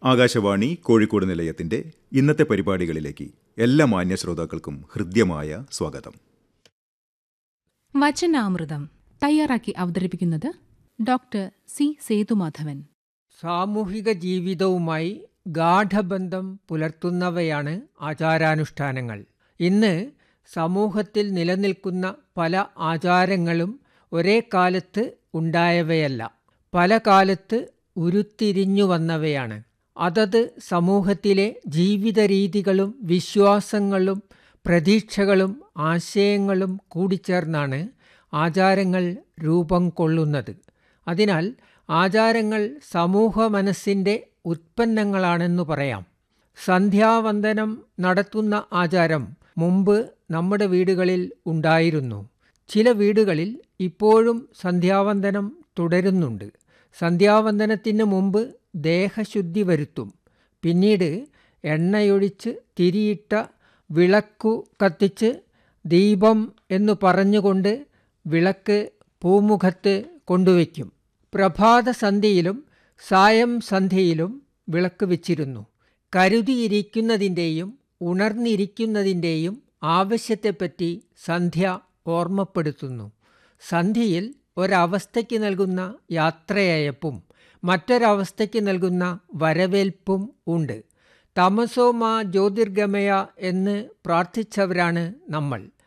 ആകാശവാണി കോഴിക്കോട് നിലയത്തിന്റെ ഇന്നത്തെ പരിപാടികളിലേക്ക് എല്ലാ മാന്യ ശ്രോതാക്കൾക്കും ഹൃദ്യമായ സ്വാഗതം വചനാമൃതം തയ്യാറാക്കി അവതരിപ്പിക്കുന്നത് ഡോക്ടർ സി സേതുമാധവൻ സാമൂഹിക ജീവിതവുമായി ഗാഠബന്ധം പുലർത്തുന്നവയാണ് ആചാരാനുഷ്ഠാനങ്ങൾ ഇന്ന് സമൂഹത്തിൽ നിലനിൽക്കുന്ന പല ആചാരങ്ങളും ഒരേ കാലത്ത് ഉണ്ടായവയല്ല പല കാലത്ത് ഉരുത്തിരിഞ്ഞു വന്നവയാണ് അതത് സമൂഹത്തിലെ ജീവിത രീതികളും വിശ്വാസങ്ങളും പ്രതീക്ഷകളും ആശയങ്ങളും കൂടിച്ചേർന്നാണ് ആചാരങ്ങൾ രൂപം കൊള്ളുന്നത് അതിനാൽ ആചാരങ്ങൾ സമൂഹ മനസ്സിൻ്റെ ഉത്പന്നങ്ങളാണെന്നു പറയാം സന്ധ്യാവന്ദനം നടത്തുന്ന ആചാരം മുമ്പ് നമ്മുടെ വീടുകളിൽ ഉണ്ടായിരുന്നു ചില വീടുകളിൽ ഇപ്പോഴും സന്ധ്യാവന്ദനം തുടരുന്നുണ്ട് സന്ധ്യാവന്ദനത്തിന് മുമ്പ് ദേഹശുദ്ധി വരുത്തും പിന്നീട് എണ്ണയൊഴിച്ച് തിരിയിട്ട വിളക്കു കത്തിച്ച് ദീപം എന്നു പറഞ്ഞുകൊണ്ട് വിളക്ക് പൂമുഖത്ത് കൊണ്ടുവയ്ക്കും പ്രഭാത സന്ധ്യയിലും സായം സന്ധ്യയിലും വിളക്ക് വെച്ചിരുന്നു കരുതിയിരിക്കുന്നതിൻ്റെയും ഉണർന്നിരിക്കുന്നതിൻ്റെയും ആവശ്യത്തെപ്പറ്റി സന്ധ്യ ഓർമ്മപ്പെടുത്തുന്നു സന്ധ്യയിൽ ഒരവസ്ഥയ്ക്ക് നൽകുന്ന യാത്രയയപ്പും മറ്റൊരവസ്ഥയ്ക്ക് നൽകുന്ന വരവേൽപ്പും ഉണ്ട് തമസോമാ ജ്യോതിർഗമയ എന്ന് പ്രാർത്ഥിച്ചവരാണ് നമ്മൾ